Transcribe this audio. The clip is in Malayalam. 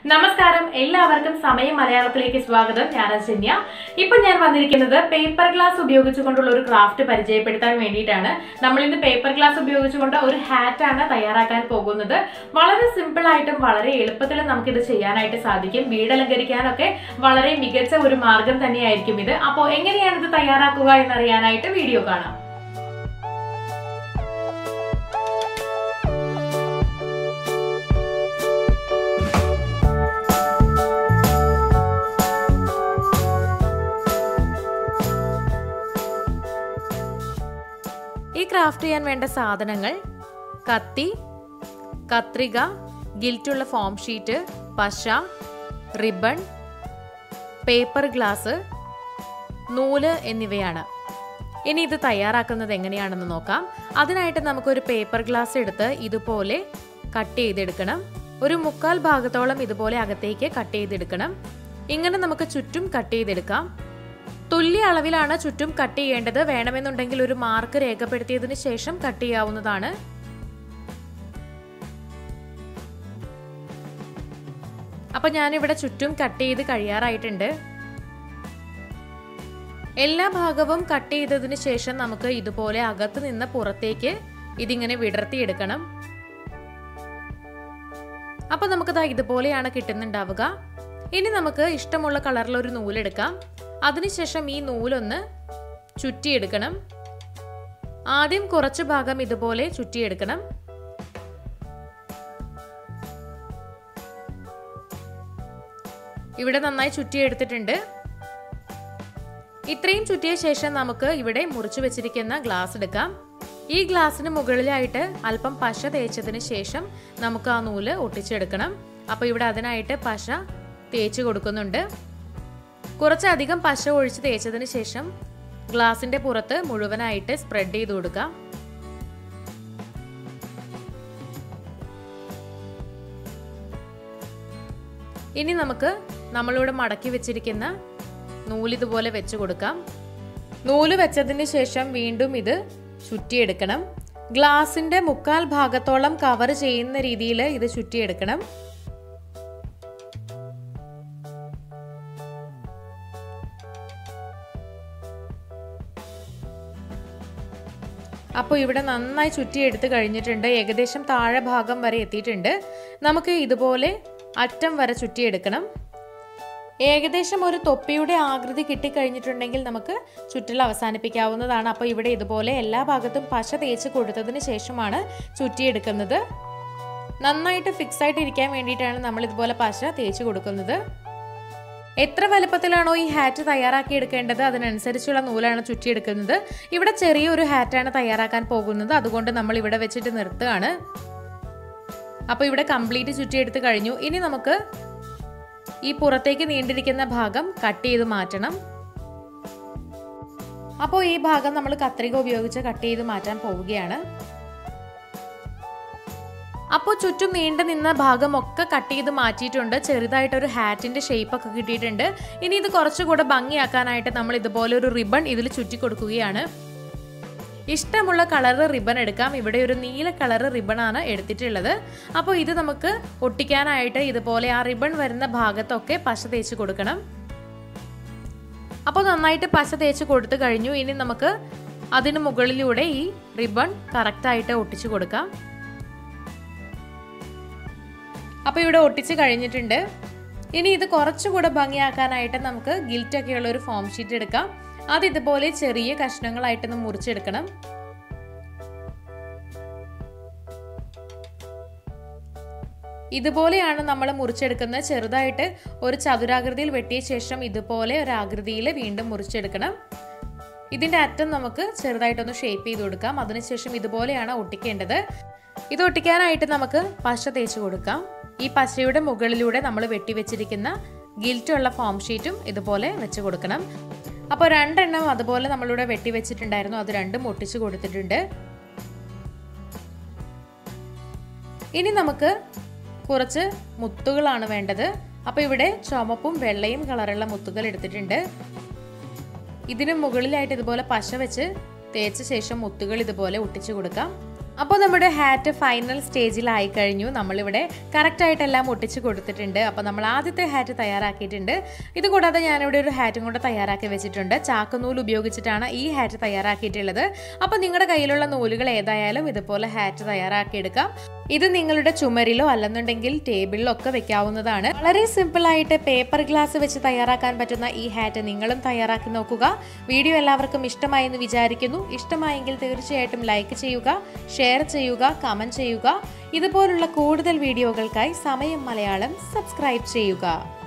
നമസ്കാരം എല്ലാവർക്കും സമയം മലയാളത്തിലേക്ക് സ്വാഗതം ഞാൻ അജന്യ ഇപ്പൊ ഞാൻ വന്നിരിക്കുന്നത് പേപ്പർ ഗ്ലാസ് ഉപയോഗിച്ചുകൊണ്ടുള്ള ഒരു ക്രാഫ്റ്റ് പരിചയപ്പെടുത്താൻ വേണ്ടിയിട്ടാണ് നമ്മൾ ഇന്ന് പേപ്പർ ഗ്ലാസ് ഉപയോഗിച്ചുകൊണ്ട് ഒരു ഹാറ്റ് ആണ് തയ്യാറാക്കാൻ പോകുന്നത് വളരെ സിമ്പിൾ ആയിട്ടും വളരെ എളുപ്പത്തിൽ നമുക്കിത് ചെയ്യാനായിട്ട് സാധിക്കും വീട് അലങ്കരിക്കാനൊക്കെ വളരെ മികച്ച ഒരു മാർഗം തന്നെയായിരിക്കും ഇത് അപ്പോൾ എങ്ങനെയാണ് ഇത് തയ്യാറാക്കുക എന്നറിയാനായിട്ട് വീഡിയോ കാണാം ഈ ക്രാഫ്റ്റ് ചെയ്യാൻ വേണ്ട സാധനങ്ങൾ കത്തി കത്രിക ഗിൽറ്റുള്ള ഫോം ഷീറ്റ് പശ റിബൺ പേപ്പർ ഗ്ലാസ് നൂല് എന്നിവയാണ് ഇനി ഇത് തയ്യാറാക്കുന്നത് എങ്ങനെയാണെന്ന് നോക്കാം അതിനായിട്ട് നമുക്കൊരു പേപ്പർ ഗ്ലാസ് എടുത്ത് ഇതുപോലെ കട്ട് ചെയ്തെടുക്കണം ഒരു മുക്കാൽ ഭാഗത്തോളം ഇതുപോലെ അകത്തേക്ക് കട്ട് ചെയ്തെടുക്കണം ഇങ്ങനെ നമുക്ക് ചുറ്റും കട്ട് ചെയ്തെടുക്കാം തുല്യ അളവിലാണ് ചുറ്റും കട്ട് ചെയ്യേണ്ടത് വേണമെന്നുണ്ടെങ്കിൽ ഒരു മാർക്ക് രേഖപ്പെടുത്തിയതിനു ശേഷം കട്ട് ചെയ്യാവുന്നതാണ് അപ്പൊ ഞാനിവിടെ ചുറ്റും കട്ട് ചെയ്ത് കഴിയാറായിട്ടുണ്ട് എല്ലാ ഭാഗവും കട്ട് ചെയ്തതിന് ശേഷം നമുക്ക് ഇതുപോലെ അകത്ത് നിന്ന് പുറത്തേക്ക് ഇതിങ്ങനെ വിടർത്തിയെടുക്കണം അപ്പൊ നമുക്കത് ഇതുപോലെയാണ് കിട്ടുന്നുണ്ടാവുക ഇനി നമുക്ക് ഇഷ്ടമുള്ള കളറിൽ ഒരു നൂലെടുക്കാം അതിനുശേഷം ഈ നൂലൊന്ന് ചുറ്റിയെടുക്കണം ആദ്യം കുറച്ച് ഭാഗം ഇതുപോലെ ചുറ്റിയെടുക്കണം ഇവിടെ നന്നായി ചുറ്റിയെടുത്തിട്ടുണ്ട് ഇത്രയും ചുറ്റിയ ശേഷം നമുക്ക് ഇവിടെ മുറിച്ചു വെച്ചിരിക്കുന്ന ഗ്ലാസ് എടുക്കാം ഈ ഗ്ലാസ്സിന് മുകളിലായിട്ട് അല്പം പശ തേച്ചതിന് ശേഷം നമുക്ക് ആ നൂല് ഒട്ടിച്ചെടുക്കണം അപ്പോൾ ഇവിടെ അതിനായിട്ട് പശ തേച്ച് കൊടുക്കുന്നുണ്ട് കുറച്ചധികം പശ ഒഴിച്ച് തേച്ചതിന് ശേഷം ഗ്ലാസിന്റെ പുറത്ത് മുഴുവനായിട്ട് സ്പ്രെഡ് ചെയ്ത് കൊടുക്കാം ഇനി നമുക്ക് നമ്മളിവിടെ മടക്കി വെച്ചിരിക്കുന്ന നൂലിതുപോലെ വെച്ച് കൊടുക്കാം നൂല് വെച്ചതിന് ശേഷം വീണ്ടും ഇത് ചുറ്റിയെടുക്കണം ഗ്ലാസിന്റെ മുക്കാൽ ഭാഗത്തോളം കവർ ചെയ്യുന്ന രീതിയിൽ ഇത് ചുറ്റിയെടുക്കണം അപ്പോൾ ഇവിടെ നന്നായി ചുറ്റിയെടുത്ത് കഴിഞ്ഞിട്ടുണ്ട് ഏകദേശം താഴെ ഭാഗം വരെ എത്തിയിട്ടുണ്ട് നമുക്ക് ഇതുപോലെ അറ്റം വരെ ചുറ്റിയെടുക്കണം ഏകദേശം ഒരു തൊപ്പിയുടെ ആകൃതി കിട്ടിക്കഴിഞ്ഞിട്ടുണ്ടെങ്കിൽ നമുക്ക് ചുറ്റൽ അവസാനിപ്പിക്കാവുന്നതാണ് അപ്പോൾ ഇവിടെ ഇതുപോലെ എല്ലാ ഭാഗത്തും പശ തേച്ച് കൊടുത്തതിന് ശേഷമാണ് ചുറ്റിയെടുക്കുന്നത് നന്നായിട്ട് ഫിക്സ് ആയിട്ട് ഇരിക്കാൻ വേണ്ടിയിട്ടാണ് നമ്മൾ ഇതുപോലെ പശ തേച്ച് കൊടുക്കുന്നത് എത്ര വലുപ്പത്തിലാണോ ഈ ഹാറ്റ് തയ്യാറാക്കി എടുക്കേണ്ടത് അതിനനുസരിച്ചുള്ള നൂലാണ് ചുറ്റിയെടുക്കുന്നത് ഇവിടെ ചെറിയൊരു ഹാറ്റാണ് തയ്യാറാക്കാൻ പോകുന്നത് അതുകൊണ്ട് നമ്മൾ ഇവിടെ വെച്ചിട്ട് നിർത്തുകയാണ് അപ്പോൾ ഇവിടെ കംപ്ലീറ്റ് ചുറ്റിയെടുത്ത് കഴിഞ്ഞു ഇനി നമുക്ക് ഈ പുറത്തേക്ക് നീണ്ടിരിക്കുന്ന ഭാഗം കട്ട് ചെയ്ത് മാറ്റണം അപ്പോൾ ഈ ഭാഗം നമ്മൾ കത്രിക ഉപയോഗിച്ച് കട്ട് ചെയ്ത് മാറ്റാൻ പോവുകയാണ് അപ്പോൾ ചുറ്റും നീണ്ടു നിന്ന ഭാഗമൊക്കെ കട്ട് ചെയ്ത് മാറ്റിയിട്ടുണ്ട് ചെറുതായിട്ടൊരു ഹാറ്റിന്റെ ഷേപ്പ് ഒക്കെ കിട്ടിയിട്ടുണ്ട് ഇനി ഇത് കുറച്ചുകൂടെ ഭംഗിയാക്കാനായിട്ട് നമ്മൾ ഇതുപോലെ ഒരു റിബൺ ഇതിൽ ചുറ്റി കൊടുക്കുകയാണ് ഇഷ്ടമുള്ള കളറ് റിബൺ എടുക്കാം ഇവിടെ ഒരു നീല കളറ് റിബണാണ് എടുത്തിട്ടുള്ളത് അപ്പോൾ ഇത് നമുക്ക് ഒട്ടിക്കാനായിട്ട് ഇതുപോലെ ആ റിബൺ വരുന്ന ഭാഗത്തൊക്കെ പശ തേച്ച് കൊടുക്കണം അപ്പോൾ നന്നായിട്ട് പശ തേച്ച് കൊടുത്തു കഴിഞ്ഞു ഇനി നമുക്ക് അതിന് മുകളിലൂടെ ഈ റിബൺ കറക്റ്റായിട്ട് ഒട്ടിച്ചു കൊടുക്കാം അപ്പോൾ ഇവിടെ ഒട്ടിച്ച് കഴിഞ്ഞിട്ടുണ്ട് ഇനി ഇത് കുറച്ചുകൂടെ ഭംഗിയാക്കാനായിട്ട് നമുക്ക് ഗിൽറ്റൊക്കെയുള്ള ഒരു ഫോം ഷീറ്റ് എടുക്കാം അത് ഇതുപോലെ ചെറിയ കഷ്ണങ്ങളായിട്ടൊന്ന് മുറിച്ചെടുക്കണം ഇതുപോലെയാണ് നമ്മൾ മുറിച്ചെടുക്കുന്നത് ചെറുതായിട്ട് ഒരു ചതുരാകൃതിയിൽ വെട്ടിയ ശേഷം ഇതുപോലെ ഒരു ആകൃതിയിൽ വീണ്ടും മുറിച്ചെടുക്കണം ഇതിൻ്റെ അറ്റം നമുക്ക് ചെറുതായിട്ടൊന്ന് ഷേപ്പ് ചെയ്ത് കൊടുക്കാം അതിനുശേഷം ഇതുപോലെയാണ് ഒട്ടിക്കേണ്ടത് ഇത് ഒട്ടിക്കാനായിട്ട് നമുക്ക് പശ തേച്ച് കൊടുക്കാം ഈ പശയുടെ മുകളിലൂടെ നമ്മൾ വെട്ടിവെച്ചിരിക്കുന്ന ഗിൽറ്റുള്ള ഫോം ഷീറ്റും ഇതുപോലെ വെച്ച് കൊടുക്കണം അപ്പോൾ രണ്ടെണ്ണം അതുപോലെ നമ്മളിവിടെ വെട്ടിവെച്ചിട്ടുണ്ടായിരുന്നു അത് രണ്ടും ഒട്ടിച്ച് കൊടുത്തിട്ടുണ്ട് ഇനി നമുക്ക് കുറച്ച് മുത്തുകളാണ് വേണ്ടത് അപ്പോൾ ഇവിടെ ചുമപ്പും വെള്ളയും കളറുള്ള മുത്തുകൾ എടുത്തിട്ടുണ്ട് ഇതിന് മുകളിലായിട്ട് ഇതുപോലെ പശ വെച്ച് തേച്ച ശേഷം മുത്തുകൾ ഇതുപോലെ ഒട്ടിച്ചു കൊടുക്കാം അപ്പോൾ നമ്മുടെ ഹാറ്റ് ഫൈനൽ സ്റ്റേജിലായി കഴിഞ്ഞു നമ്മളിവിടെ കറക്റ്റായിട്ടെല്ലാം ഒട്ടിച്ച് കൊടുത്തിട്ടുണ്ട് അപ്പോൾ നമ്മൾ ആദ്യത്തെ ഹാറ്റ് തയ്യാറാക്കിയിട്ടുണ്ട് ഇത് കൂടാതെ ഞാനിവിടെ ഒരു ഹാറ്റും കൂടെ തയ്യാറാക്കി വെച്ചിട്ടുണ്ട് ചാക്കുനൂൽ ഉപയോഗിച്ചിട്ടാണ് ഈ ഹാറ്റ് തയ്യാറാക്കിയിട്ടുള്ളത് അപ്പോൾ നിങ്ങളുടെ കയ്യിലുള്ള നൂലുകൾ ഏതായാലും ഇതുപോലെ ഹാറ്റ് തയ്യാറാക്കിയെടുക്കാം ഇത് നിങ്ങളുടെ ചുമരിലോ അല്ലെന്നുണ്ടെങ്കിൽ ടേബിളിലോ ഒക്കെ വെക്കാവുന്നതാണ് വളരെ സിമ്പിൾ ആയിട്ട് പേപ്പർ ഗ്ലാസ് വെച്ച് തയ്യാറാക്കാൻ പറ്റുന്ന ഈ ഹാറ്റ് നിങ്ങളും തയ്യാറാക്കി നോക്കുക വീഡിയോ എല്ലാവർക്കും ഇഷ്ടമായി എന്ന് വിചാരിക്കുന്നു ഇഷ്ടമായെങ്കിൽ തീർച്ചയായിട്ടും ലൈക്ക് ചെയ്യുക ഷെയർ ചെയ്യുക കമൻറ്റ് ചെയ്യുക ഇതുപോലുള്ള കൂടുതൽ വീഡിയോകൾക്കായി സമയം മലയാളം സബ്സ്ക്രൈബ് ചെയ്യുക